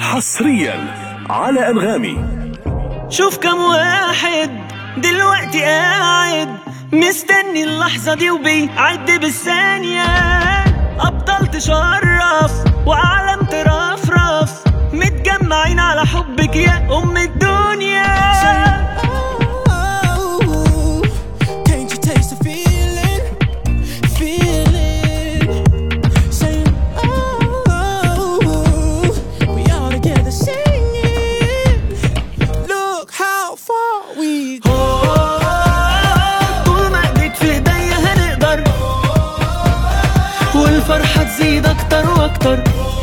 حصريا على انغامي شوف كم واحد دلوقتي قاعد مستني اللحظة دي وبيعد بالثانية أبطال تشرف وأعلام ترفرف متجمعين على حبك يا أم الدنيا Oh, can't you taste the feeling? Feeling. Saying, oh, we all together singing. Look how far we go. طول ما ايديك في ايديا هنقدر والفرحة تزيد أكتر وأكتر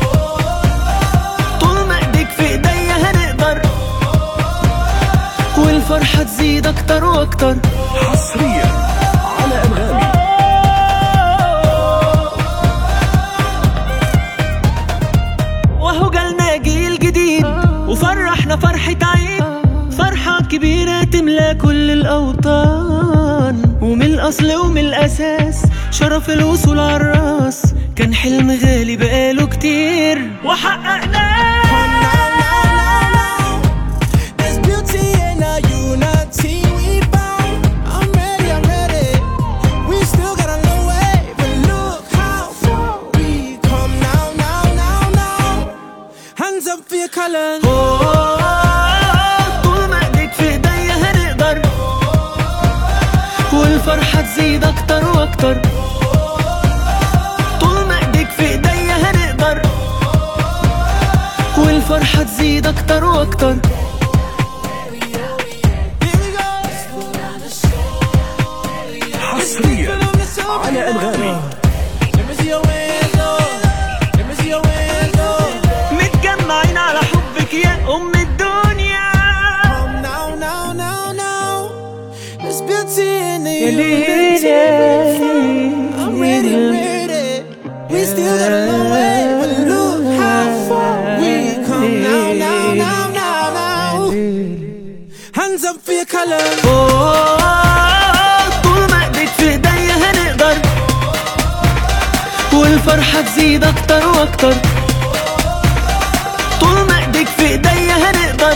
طول ما ايديك في ايديا هنقدر والفرحة تزيد أكتر وأكتر حصريا على انغامي وهو جالنا جيل جديد وفرحنا فرحة عيد فرحة كبيرة تملى كل الأوطان ومن الأصل ومن الأساس شرف الوصول عالراس كان حلم غالي بقاله كتير وحققناه There's beauty in our unity we found. I'm ready, I'm ready. We still got a long way, but look how far we come now, now, now, now. Hands up for your colors. طول ما ايديك في ايديا هنقدر والفرحة تزيد أكتر وأكتر طول ما ايديك في ايديا هنقدر والفرحة تزيد أكتر وأكتر Here we go. حصريا على انغامي Let me see your hands up. Let me see your hands up. متجمعين على حبك يا أم الدنيا Come now, now, now, now. There's beauty in the ليلي. unity. I'm ready, I'm ready. We still got a long way, but look how far we come now, now, now, now, now. Hands up for your colors. أوه، طول ما ايديك في ايديا هنقدر والفرحة تزيد أكتر وأكتر طول ما ايديك في ايديا هنقدر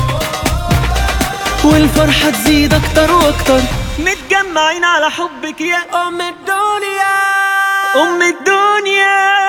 والفرحة تزيد أكتر وأكتر متجمعين على حبك يا أم الدنيا أم الدنيا